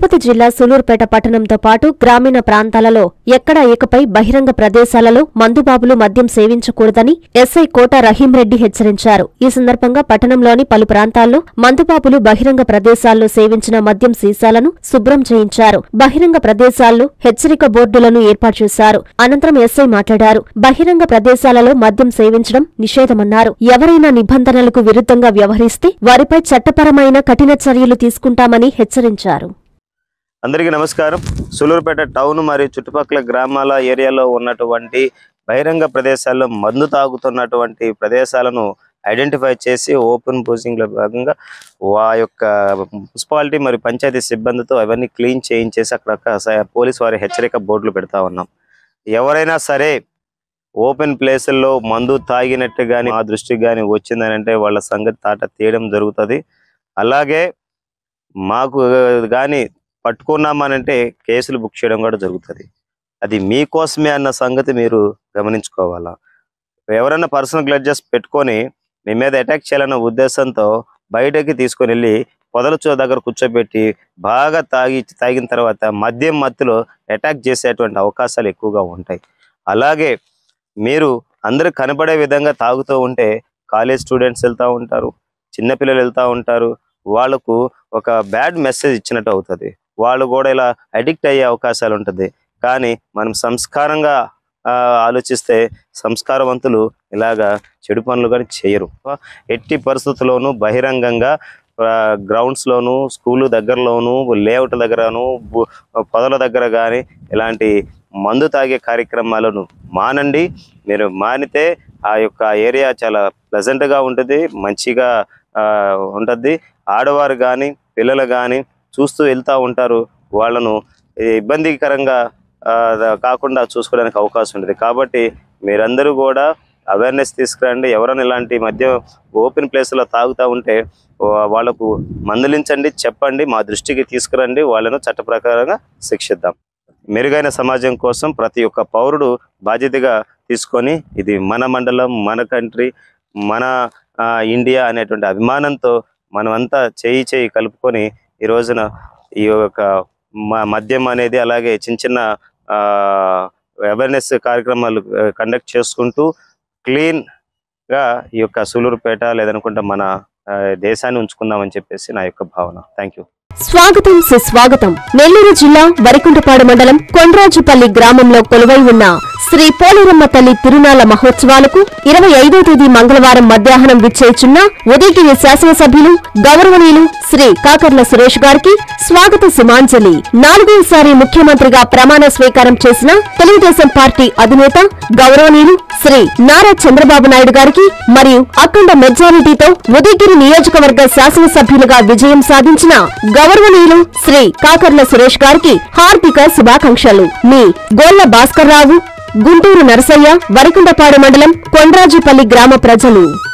తిరుపతి జిల్లా సూలూరుపేట పట్టణంతో పాటు గ్రామీణ ప్రాంతాలలో ఎక్కడా ఇకపై బహిరంగ ప్రదేశాలలో మందుబాబులు మద్యం సేవించకూడదని ఎస్ఐ కోట రహీంరెడ్డి హెచ్చరించారు ఈ సందర్భంగా పట్టణంలోని పలు ప్రాంతాల్లో మందుబాబులు బహిరంగ ప్రదేశాల్లో సేవించిన మద్యం సీసాలను శుభ్రం చేయించారు బహిరంగ ప్రదేశాల్లో హెచ్చరిక బోర్డులను ఏర్పాటు చేశారు అనంతరం ఎస్ఐ మాట్లాడారు బహిరంగ ప్రదేశాలలో మద్యం సేవించడం నిషేధమన్నారు ఎవరైనా నిబంధనలకు విరుద్ధంగా వ్యవహరిస్తే వారిపై చట్టపరమైన కఠిన చర్యలు తీసుకుంటామని హెచ్చరించారు అందరికీ నమస్కారం సూలూరుపేట టౌన్ మరియు చుట్టుపక్కల గ్రామాల ఏరియాలో ఉన్నటువంటి బహిరంగ ప్రదేశాల్లో మందు తాగుతున్నటువంటి ప్రదేశాలను ఐడెంటిఫై చేసి ఓపెన్ పోజింగ్ లో భాగంగా వా యొక్క మున్సిపాలిటీ మరియు పంచాయతీ సిబ్బందితో అవన్నీ క్లీన్ చేయించేసి అక్కడ ఒక స- పోలీస్ వారి హెచ్చరిక బోర్డులు పెడతా ఉన్నాం ఎవరైనా సరే ఓపెన్ ప్లేసుల్లో మందు తాగినట్టు కానీ ఆ దృష్టికి కానీ వచ్చిందని అంటే వాళ్ళ సంగతి తాట తీయడం జరుగుతుంది అలాగే మాకు కానీ పట్టుకున్నామనంటే కేసులు బుక్ చేయడం కూడా జరుగుతుంది అది మీకోసమే అన్న సంగతి మీరు గమనించుకోవాలా ఎవరైనా పర్సనల్ గ్లడ్జెస్ పెట్టుకొని మీ మీద అటాక్ చేయాలన్న ఉద్దేశంతో బయటకి తీసుకొని వెళ్ళి పొదల చో దగ్గర కూర్చోబెట్టి బాగా తాగి తాగిన తర్వాత మద్యం మత్తులో అటాక్ చేసేటువంటి అవకాశాలు ఎక్కువగా ఉంటాయి అలాగే మీరు అందరూ కనపడే విధంగా తాగుతూ ఉంటే కాలేజ్ స్టూడెంట్స్ వెళ్తూ ఉంటారు చిన్నపిల్లలు వెళ్తూ ఉంటారు వాళ్ళకు ఒక బ్యాడ్ మెసేజ్ ఇచ్చినట్టు అవుతుంది వాళ్ళు కూడా ఇలా అడిక్ట్ అయ్యే అవకాశాలు ఉంటుంది కానీ మనం సంస్కారంగా ఆ, ఆలోచిస్తే సంస్కారవంతులు ఇలాగా చెడు పనులు కానీ చేయరు ఎట్టి పరిస్థితుల్లోనూ బహిరంగంగా గ్రౌండ్స్ లోను స్కూల్ దగ్గరలోను లేఅవుట్ దగ్గరను బు- పొదల దగ్గర కానీ ఇలాంటి మందు తాగే కార్యక్రమాలను మానండి మీరు మానితే ఆ యొక్క ఏరియా చాలా ప్లెజెంట్ గా ఉంటుంది మంచిగా ఆ, ఉంటుంది ఆడవారు కానీ పిల్లలు కానీ చూస్తూ వెళ్తూ ఉంటారు వాళ్ళను ఈ ఇబ్బందికరంగా ఆ, ద- కాకుండా చూసుకోవడానికి అవకాశం ఉంటుంది కాబట్టి మీరందరూ కూడా అవేర్నెస్ తీసుకురండి ఎవరైనా ఇలాంటి మధ్య ఓపెన్ ప్లేస్లో తాగుతూ ఉంటే వా- వాళ్ళకు మందలించండి చెప్పండి మా దృష్టికి తీసుకురండి వాళ్ళను చట్ట ప్రకారంగా శిక్షిద్దాం మెరుగైన సమాజం కోసం ప్రతి ఒక్క పౌరుడు బాధ్యతగా తీసుకొని ఇది మన మండలం మన కంట్రీ మన ఆ, ఇండియా అనేటువంటి అభిమానంతో మనమంతా చేయి చేయి కలుపుకొని ఈ రోజున ఈ యొక్క మ- మద్యం అనేది అలాగే చిన్న చిన్న అవేర్నెస్ కార్యక్రమాలు కండక్ట్ చేసుకుంటూ క్లీన్ గా ఈ యొక్క సూలూరుపేట లేదనుకుంటే మన ఆ, దేశాన్ని ఉంచుకుందామని చెప్పేసి నా యొక్క భావన థ్యాంక్ యూ స్వాగతం సుస్వాగతం నెల్లూరు జిల్లా వరికుంటపాడు మండలం కొండ్రాజుపల్లి గ్రామంలో కొలువై ఉన్న శ్రీ పోలేరమ్మ తల్లి తిరునాళ్ల మహోత్సవాలకు ఇరవై ఐదో తేదీ మంగళవారం మధ్యాహ్నం విచ్చేచున్న ఉదయగిరి శాసనసభ్యులు గౌరవనీయులు శ్రీ కాకర్ల సురేష్ గారికి స్వాగత సుమాంజలి నాలుగోసారి ముఖ్యమంత్రిగా ప్రమాణ స్వీకారం చేసిన తెలుగుదేశం పార్టీ అధినేత గౌరవనీయులు శ్రీ నారా చంద్రబాబు నాయుడు గారికి మరియు అఖండ మెజారిటీతో ఉదయగిరి నియోజకవర్గ శాసనసభ్యులుగా విజయం సాధించిన గౌరవనీయులు శ్రీ కాకర్ల సురేష్ గారికి హార్దిక శుభాకాంక్షలు మీ గోళ్ల భాస్కర్రావు గుంటూరు నరసయ్య వరికుంటపాడు మండలం కొండ్రాజుపల్లి గ్రామ ప్రజలు